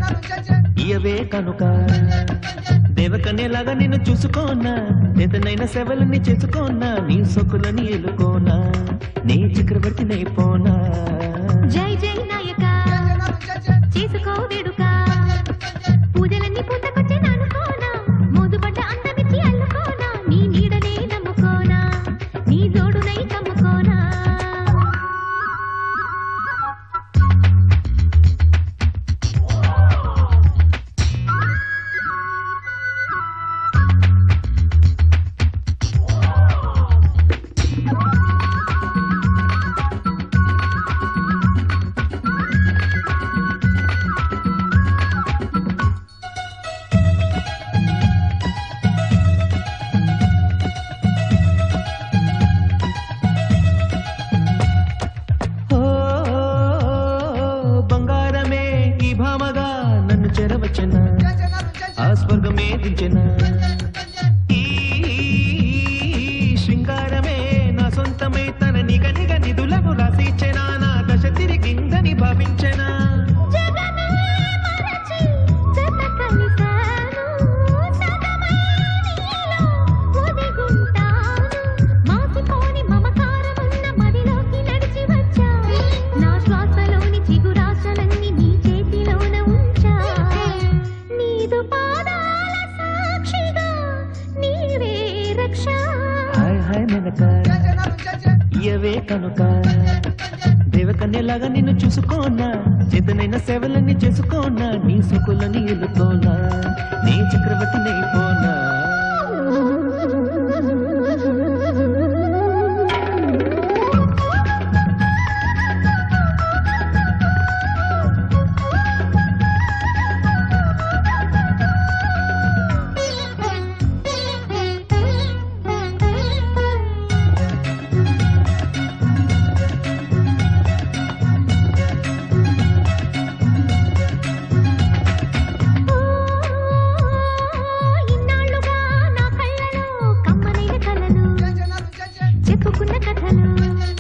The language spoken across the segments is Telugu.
ఇయవే కనుక దేవకన్యలాగా నిన్ను చూసుకోనా ఎదనైన సేవలని చేసుకోనా నీ సొక్కులని ఎలుకోనా నీ చక్రవర్తినైపోనా జై జై నాయక చేసుకో వేడుక పూజలన్నీ పూతకొచ్చే నానుకోనా మోదుబడ్డ అందమిచ్చి అల్లుకోనా నీ నీడనే నమ్ముకోనా నీ జోడునై కమ్ముకోనా ఓ బంగారమే ఈ భామగా నన్ను చెరవచ్చన ఆ స్వర్గమే దించెన ఈ శృంగారమే నా సొంతమై తన నిగ నిగ నిధులకు రాసిచ్చెనా నా దశ తిరిగిందని భావించెనా జగమే మరచి జత కలిశాను సగమై నీలో ఒదిగుంటాను మాసిపోని మమకారమున్న మదిలోకి నడిచి వచ్చా నా శ్వాసలోని చిగురాశలన్నీ నీ చేతిలోన ఉంచా నీదు పాదాల సాక్షిగా నీవే రక్ష హాయ్ హాయ్ మెనక ఇయవే కనుక దేవకన్యలాగా నిన్ను చూసుకోనా చేతనైన సేవలన్నీ చేసుకోనా నీ సొకులని ఎలుకోనా నీ చక్రవర్తినైపోనా ఇన్నాళ్ళుగా నా కళ్ళలో కమ్మనైన కలలు చెప్పుకున్న కథలు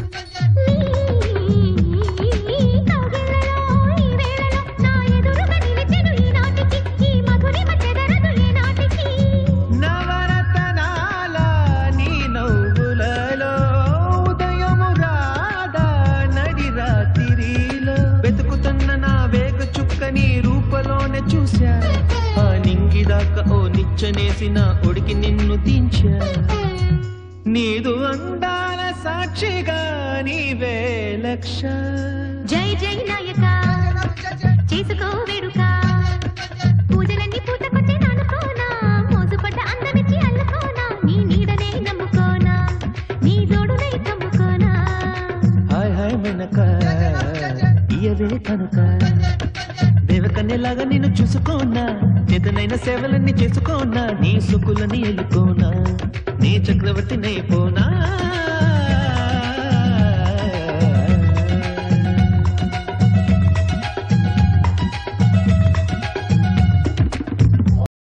నీ కౌగిళ్ళలో ఈ వేళలో నా ఎదురుగా నిలిచెను ఈనాటికి ఈ మధురిమ చెదరదు ఏనాటికి నవరతనాల నీ నవ్వులలో ఉదయము రాదా నడి రాత్రిలో వెతుకుతున్న నా వేగ చుక్క నీ రూపలోనే చూశా ఆ నింగిదాకా ఓ నిచ్చనేసిన ఒడికి నిన్ను దించా నీదు అందాల సాక్షిగా నీవే లక్ష జై జై నాయక చేసుకో వేడుక పూజలన్నీ పూతకొచ్చే నానుకోనా మోజుపడ్డ అందమిచ్చి అల్లుకోనా నీ నీడనే నమ్ముకోనా నీ జోడునై కమ్ముకోనా హాయ్ హాయ్ మెనక ఇయవే కనుక దేవకన్యలాగా నిన్ను చూసుకోనా చేతనైన సేవలన్నీ చేసుకోనా నీ సుకులని ఎలుకోనా నీ చక్రవర్తినైపోనా